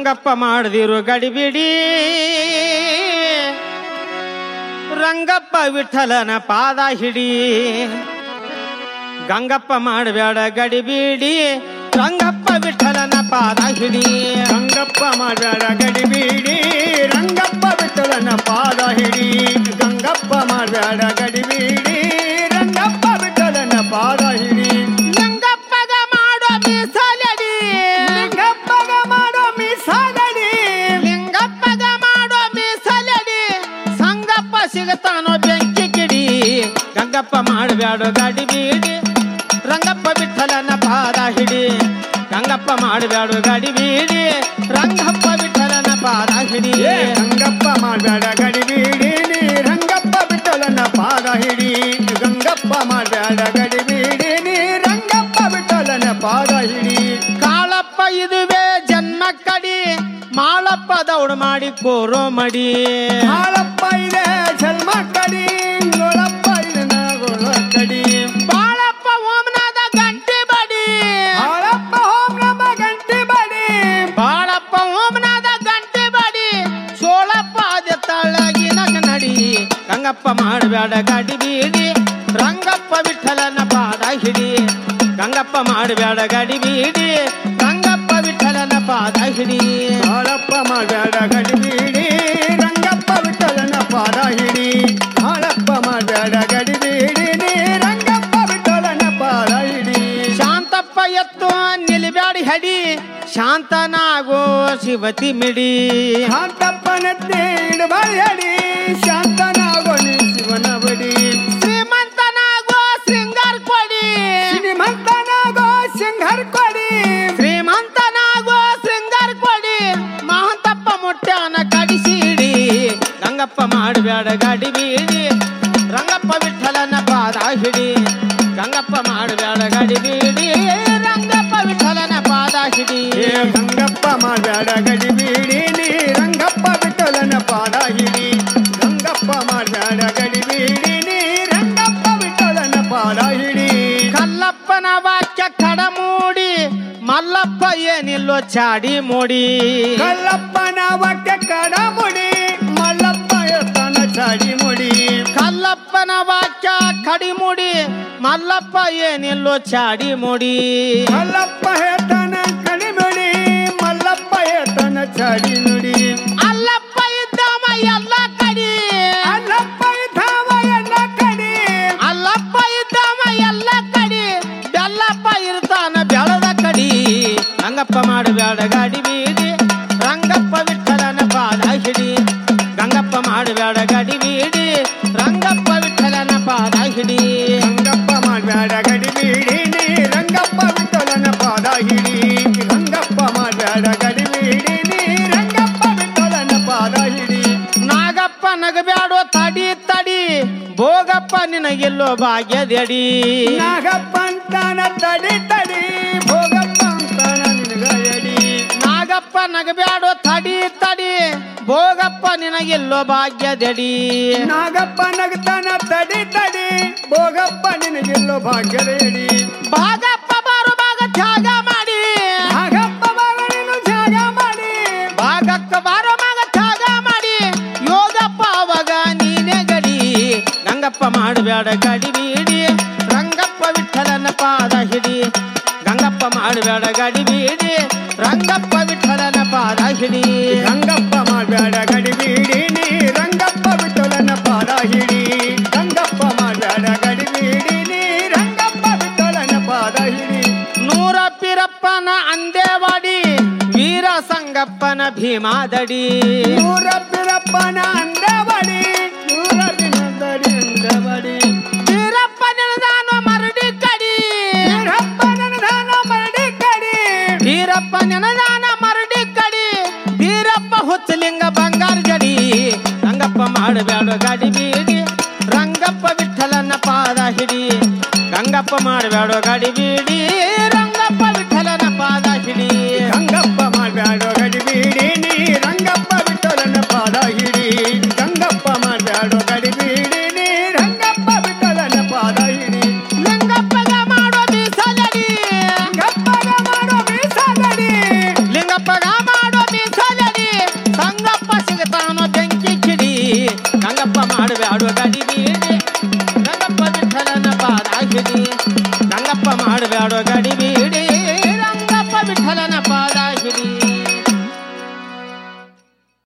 ರಂಗಪ್ಪ ಮಾಡದಿರು ಗಡಿಬಿಡಿ ರಂಗಪ್ಪ ವಿಠಲನ ಪಾದ ಹಿಡಿ ಗಂಗಪ್ಪ ಮಾಡಬೇಡ ಗಡಿಬಿಡಿ ರಂಗಪ್ಪ ವಿಠಲನ ಪಾದ ಹಿಡಿ ರಂಗಪ್ಪ ಮಾಡಬೇಡ ಗಡಿಬೀಡಿ ರಂಗಪ್ಪ ಬಿಟ್ಟಲನ ಪಾದ ಹಿಡಿ ಗಂಗಪ್ಪ ಮಾಡಬೇಡ ಗಡಿಬೀಡಿ ರಂಗಪ್ಪ ಬಿಟ್ಟಲನ ಪಾದ ಹಿಡಿ ಲಿಂಗಪ್ಪಗ ಮಾಡೋ ಮೀಸಲಡಿ ಲಿಂಗಪ್ಪಗ ಮಾಡೋ ಮೀಸಾದಡಿ ಲಿಂಗಪ್ಪಗ ಮಾಡೋ ಮೀಸಲಡಿ ಸಂಗಪ್ಪ ಸಿಗತಾನೋ ಬೆಂಕಿ ಕಿಡಿ ಗಂಗಪ್ಪ ಮಾಡಬೇಡ ಗಡಿಬಿಡಿ ರಂಗಪ್ಪ ವಿಠಲನ ಪಾದ ಹಿಡಿ ಗಂಗಪ್ಪ ಮಾಡಬೇಡ ಗಡಿಬಿಡಿ ರಂಗಪ್ಪ ವಿಠಲನ ಪಾದ ಹಿಡಿ ಏ ರಂಗಪ್ಪ ಮಾಡಬೇಡ ಗಡಿಬೀಡಿ ನೀ ರಂಗಪ್ಪ ಬಿಟ್ಟಲನ ಪಾದ ಹಿಡಿ ಗಂಗಪ್ಪ ಮಾಡಬೇಡ ಗಡಿಬೀಡಿ ನೀ ರಂಗಪ್ಪ ಬಿಟ್ಟಲನ ಪಾದ ಹಿಡಿ ಕಾಳಪ್ಪ ಇದುವೆ ಜನ್ಮ ಕಡಿ ಮಾಳಪ್ಪ ದೌಡ್ ಮಾಡಿ ಕೋರೋ ಮಡಿ ಹಾಳಪ್ಪ ಇದೆ ಜನ್ಮ ಕಡಿ ಗೋಳಪ್ಪ ಇದೆ ನಾಗೋಳ ಕಡಿ ಬಾಳಪ್ಪ ಓಮನಾದ ಗಂಟೆ ಬಡಿ ಹಾಳಪ್ಪ ಹೋಮ್ ನಮ್ಮ ಗಂಟೆ ಬಡಿ ಬಾಳಪ್ಪ ಓಮನಾದ ಗಂಟೆ ಬಡಿ ಸೋಳಪ್ಪ ಅದ ತಳಗಿನ ನಡಿ ಗಂಗಪ್ಪ ಮಾಡಬೇಡ ಗಡಿ ಬೀಡಿ ರಂಗಪ್ಪ ವಿಠಲನ ಪಾದ ಹಿಡಿ ಗಂಗಪ್ಪ ಮಾಡಬೇಡ ಗಡಿ ಬೀಡಿ ರಂಗಪ್ಪ ವಿಠಲನ ಪಾದ ಹಿಡಿ ಹಾಳಪ್ಪ ಮಾಡಬೇಡ ಗಡಿಬೀಡಿ ರಂಗಪ್ಪ ಬಿಟ್ಟಲನ ಪಾದ ಹಿಡಿ ಹಾಳಪ್ಪ ಮಾಡಬೇಡ ಗಡಿಬೀಡಿ ನೀ ರಂಗಪ್ಪ ಬಿಟ್ಟಲನ ಪಾದ ಹಿಡಿ ಶಾಂತಪ್ಪ ಎತ್ತು ನಿಲ್ಬ್ಯಾಡಿ ಹಡಿ ಶಾಂತನಾಗೋ ಶಿವತಿ ಮಿಡಿ ಶಾಂತಪ್ಪನತ್ತೆ ಇಡಬಾರಿ ಹಡಿ ಶಾಂತನಾಗೋ ನೀ ಶಿವನ ಬಡಿ ಶ್ರೀಮಂತನಾಗೋ ಶೃಂಗಾರ ಕೊಡಿ ಶ್ರೀಮಂತನಾಗೋ ಸಿಂಗರ್ ಕೊಡಿ ಶ್ರೀಮಂತನಾಗೋ ಶೃಂಗಾರ ಕೊಡಿ ಮಹಂತಪ್ಪ ಮುಟ್ಟ್ಯಾನ ಕಡಿಸಿಡಿ ಗಂಗಪ್ಪ ಮಾಡಬೇಡ ಗಡಿ ಬೀಡಿ ರಂಗಪ್ಪ ವಿಠಲನ ಪಾದ ಹಿಡಿ ಗಂಗಪ್ಪ ಮಾಡಬೇಡ ಗಡಿ ಬೀಡಿ ರಂಗಪ್ಪ ವಿಠಲನ ಪಾದ ಹಿಡಿ ಏ ಗಂಗಪ್ಪ ಮಾಡಬೇಡ ಗಡಿಬೀಡಿ ನೀ ರಂಗಪ್ಪ ಬಿಟ್ಟಲನ ಪಾದ ಹಿಡಿ ಗಂಗಪ್ಪ ಮಾಡಬೇಡ ಗಡಿಬೀಡಿ ನೀ ರಂಗಪ್ಪ ಬಿಟ್ಟಲನ ಪಾದ ಹಿಡಿ ಕಲ್ಲಪ್ಪನ ವಾಕ್ಯ ಕಡಮೂಡಿ ಮಲ್ಲಪ್ಪ ಏನಿಲ್ಲೋ ಚಾಡಿ ಮೂಡಿ ಕಲ್ಲಪ್ಪನ ಹೊಟ್ಟೆ ಕಡ ಮುಡಿ ಮಲ್ಲಪ್ಪ ಎತ್ತನ ಚಾಡಿ ಮುಡಿ ಕಲ್ಲಪ್ಪನ ವಾಕ್ಯ ಕಡಿಮುಡಿ ಮಲ್ಲಪ್ಪ ಏನಿಲ್ಲೋ ಚಾಡಿ ಮೂಡಿ ಕಲ್ಲಪ್ಪ ಎತ್ತನ ಕಡಿ ಮುಡಿ ಮಲ್ಲಪ್ಪ ಎತ್ತನ ಚಾಡಿ ನುಡಿ ಅಲ್ಲಪ್ಪ ಇದ್ದವ ಎಲ್ಲ ಕಡಿ ಅಲ್ಲಪ್ಪ ಇದ್ದಾವ ಎಲ್ಲ ಕಡಿ ಅಲ್ಲಪ್ಪ ಇದ್ದವ ಎಲ್ಲ ಕಡಿ ಬೆಲ್ಲಪ್ಪ ಇರ್ತಾನ ಬೆಳದ ಕಡಿ ರಂಗಪ್ಪ ಮಾಡಬೇಡ ಗಾಡಿ ಬೀಡಿ ರಂಗಪ್ಪ ವಿಠಲನ ಪಾದ ಹಿಡಿ ಗಂಗಪ್ಪ ಮಾಡಬೇಡ ಗಾಡಿ ಬೀಡಿ ರಂಗಪ್ಪ ವಿಠಲನ ಪಾದ ಹಿಡಿ ರಂಗಪ್ಪ ಮಾಡಬೇಡ ಗಡಿಬೀಡಿ ನೀ ರಂಗಪ್ಪ ಬಿಟ್ಟಲನ ಪಾದ ಹಿಡಿ ರಂಗಪ್ಪ ಮಾಡಬೇಡ ಗಡಿಬೀಡಿ ನೀ ರಂಗಪ್ಪ ಬಿಟ್ಟಲನ ಪಾದ ಹಿಡಿ ನಾಗಪ್ಪ ನಗಬ್ಯಾಡೋ ತಡಿ ತಡಿ ಭೋಗಪ್ಪ ನಿನಗೆಲ್ಲೋ ಭಾಗ್ಯದಡಿ ನಾಗಪ್ಪ ಅಂತಾನ ತಡಿ ತಡಿ ಭೋಗಪ್ಪ ಅಂತಾನ ನಿನಗ ಎಡಿ ನಾಗಪ್ಪ ನಗಬ್ಯಾಡೋ ತಡಿ ತಡಿ ಭೋಗಪ್ಪ ನಿನಗೆಲ್ಲೋ ಭಾಗ್ಯದಡಿ ನಾಗಪ್ಪ ನಗತಾನ ತಡಿ ತಡಿ ಭೋಗಪ್ಪ ನಿನಗೆಲ್ಲೋ ಭಾಗ್ಯದ ಎಡಿ ಭಾಗಪ್ಪ ಬಾರು ಭಾಗ ತ್ಯಾಗ ಮಾಡಿ ನಾಗಪ್ಪ ಬಾಗ ನೀನು ಜಾಗ ಮಾಡಿ ಭಾಗಕ್ಕ ಬಾರೋ ಮಗ ತ್ಯಾಗ ಮಾಡಿ ಯೋಗಪ್ಪ ಅವಾಗ ನೀನೇ ಗಡಿ ಗಂಗಪ್ಪ ಮಾಡಬೇಡ ಗಡಿ ಬೀಡಿ ರಂಗಪ್ಪ ವಿಠಲನ ಪಾದ ಹಿಡಿ ಗಂಗಪ್ಪ ಮಾಡಬೇಡ ಗಡಿ ಬೀಡಿ ರಂಗಪ್ಪ ವಿಠಲನ ಪಾದ ಹಿಡಿ ರಂಗಪ್ಪ ಮಾಡಬೇಡ ಗಡಿಬೀಡಿ ನೀ ರಂಗಪ್ಪ ಬಿಟ್ಟಲನ ಪಾದ ಹಿಡಿ ರಂಗಪ್ಪ ಮಾಡಬೇಡ ಗಡಿಬೀಡಿ ನೀ ರಂಗಪ್ಪ ಬಿಟ್ಟಲನ ಪಾದ ಹಿಡಿ ನೂರ ಪಿರಪ್ಪನ ಅಂದೇವಾಡಿ ವೀರ ಸಂಗಪ್ಪನ ಭೀಮಾದಡಿ ನೂರ ಬಿರಪ್ಪನ ಅಂದಬಡಿ ನೂರ ದಿನದಡಿ ಅಂದಬಡಿ ವೀರಪ್ಪ ನೆನೆದಾನು ಮರಡಿ ಕಡಿ ಬಿರಪ್ಪನ ದಾನ ಮಾಡಿ ಕಡಿ ವೀರಪ್ಪ ನೆನೆದಾನ ಮರಡಿ ಕಡಿ ವೀರಪ್ಪ ಹುಚ್ಚಲಿಂಗ ಬಂಗಾರ ಜಡಿ ರಂಗಪ್ಪ ಮಾಡಬೇಡ ಗಾಡಿ ಬೀಡಿ ರಂಗಪ್ಪ ವಿಠಲನ ಪಾದ ಹಿಡಿ ಗಂಗಪ್ಪ ಮಾಡಬೇಡ ಗಾಡಿ ಬೀಡಿ ರಂಗಪ್ಪ ವಿಠಲನ ಪಾದ ಹಿಡಿ ರಂಗಪ್ಪ ಮಾಡಬೇಡ ಗಡಿಬೀಡಿ ನೀ ರಂಗಪ್ಪ ಬಿಟ್ಟಲನ ಪಾದ ಹಿಡಿ ರಂಗಪ್ಪ ಮಾಡಬೇಡ ಗಡಿಬೀಡಿ ನೀ ರಂಗಪ್ಪ ಬಿಟ್ಟಲನ ಪಾದ ಹಿಡಿ ಲಿಂಗಪ್ಪಗ ಮಾಡೋ ಮೀಸಲಡಿ ಗಪ್ಪಗ ಮಾಡೋ ಮೀಸಲಡಿ ಲಿಂಗಪ್ಪಗ ಮಾಡೋ ಮೀಸ ರಂಗಪ್ಪ ಮಾಡಬೇಡ ಗಡಿ ಬೀಡಿ